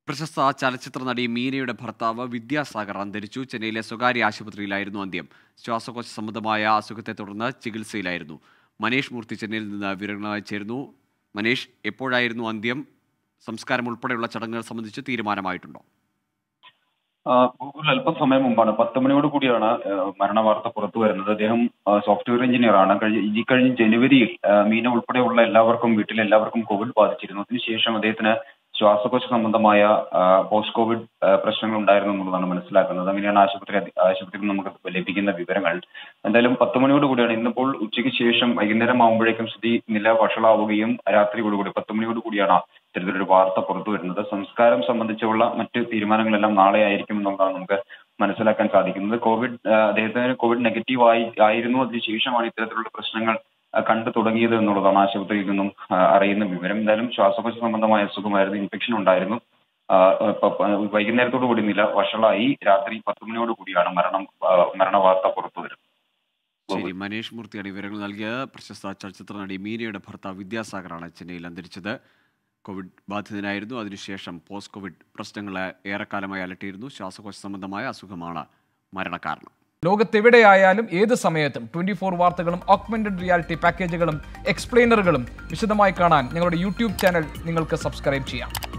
പ്രശസ്ത ചലച്ചിത്ര നടി മീനയുടെ ഭർത്താവ് വിദ്യാസാഗർ അന്തരിച്ചു ചെന്നൈയിലെ സ്വകാര്യ ആശുപത്രിയിലായിരുന്നു അന്ത്യം ശ്വാസകോശ സംബന്ധമായ അസുഖത്തെ തുടർന്ന് ചികിത്സയിലായിരുന്നു മനീഷ് മൂർത്തി ചെന്നൈയിൽ നിന്ന് വിവരങ്ങളുമായി ചേരുന്നു മനീഷ് എപ്പോഴായിരുന്നു അന്ത്യം സംസ്കാരം ഉൾപ്പെടെയുള്ള ചടങ്ങുകൾ സംബന്ധിച്ച് തീരുമാനമായിട്ടുണ്ടോ ആ, ഗൂഗിൾ അല്പസമയം മുമ്പാണ് പത്ത് മണിയോട് കൂടിയാണ് ആ, മരണവാർത്ത പുറത്തു വരുന്നത് അദ്ദേഹം ആ, സോഫ്റ്റ്വെയർ എഞ്ചിനീയർ ആണ് കഴിഞ്ഞ ഈ കഴിഞ്ഞ ജനുവരിയിൽ ആ, മീന ഉൾപ്പെടെയുള്ള എല്ലാവർക്കും വീട്ടിലെ എല്ലാവർക്കും കോവിഡ് ബാധിച്ചിരുന്നു അതിനുശേഷം അദ്ദേഹത്തിന് ശ്വാസകോശ സംബന്ധമായ ആ, പോസ്റ്റ് കോവിഡ് ആ, പ്രശ്നങ്ങൾ ഉണ്ടായിരുന്നു എന്നുള്ളതാണ് മനസ്സിലാക്കുന്നത് അങ്ങനെയാണ് ആശുപത്രി അധി- ആശുപത്രിയിൽ നിന്ന് നമുക്ക് ലഭിക്കുന്ന വിവരങ്ങൾ എന്തായാലും പത്ത് മണിയോട് കൂടിയാണ് ഇന്നിപ്പോൾ ഉച്ചയ്ക്ക് ശേഷം വൈകുന്നേരം ആകുമ്പോഴേക്കും സ്ഥിതി നില വഷളാവുകയും രാത്രിയോടുകൂടി പത്ത് മണിയോട് കൂടിയാണ് ഇത്തരത്തിലൊരു വാർത്ത പുറത്തു വരുന്നത് സംസ്കാരം സംബന്ധിച്ചുള്ള മറ്റ് തീരുമാനങ്ങളെല്ലാം നാളെ ആയിരിക്കും എന്നുള്ളതാണ് നമുക്ക് മനസ്സിലാക്കാൻ സാധിക്കുന്നത് കോവിഡ് ആ, അദ്ദേഹത്തിന് കോവിഡ് നെഗറ്റീവ് ആയി ആയിരുന്നു അതിനുശേഷമാണ് ഇത്തരത്തിലുള്ള പ്രശ്നങ്ങൾ ആ, കണ്ടു തുടങ്ങിയത് എന്നുള്ളതാണ് ആശുപത്രിയിൽ നിന്നും ആ, അറിയുന്ന വിവരം എന്തായാലും ശ്വാസകോശ സംബന്ധമായ അസുഖമായിരുന്നു ഇൻഫെക്ഷൻ ഉണ്ടായിരുന്നു ആ, പ- പ- വൈകുന്നേരത്തോടു കൂടി നില വഷളായി രാത്രി പത്ത് മണിയോട് കൂടിയാണ് മരണം ആ, മരണ വാർത്ത പുറത്തു വരുന്നത് ശരി മനീഷ് മൂർത്തിയാണ് വിവരങ്ങൾ നൽകിയത് പ്രശസ്ത ചലച്ചിത്ര നടി മീനയുടെ ഭർത്താവ് വിദ്യാസാഗറാണ് ചെന്നൈയിൽ അന്തരിച്ചത് കോവിഡ് ബാധിതനായിരുന്നു അതിനുശേഷം പോസ്റ്റ് കോവിഡ് പ്രശ്നങ്ങൾ ഏറെക്കാലമായി അലട്ടിയിരുന്നു ശ്വാസകോശ സംബന്ധമായ അസുഖമാണ് മരണകാരണം ലോകത്തെവിടെയായാലും ഏത് സമയത്തും ട്വന്റി ഫോർ വാർത്തകളും ഓഗ്മെന്റഡ് റിയാലിറ്റി പാക്കേജുകളും എക്സ്പ്ലെയിനറുകളും വിശദമായി കാണാൻ ഞങ്ങളുടെ യൂട്യൂബ് ചാനൽ നിങ്ങൾക്ക് സബ്സ്ക്രൈബ് ചെയ്യാം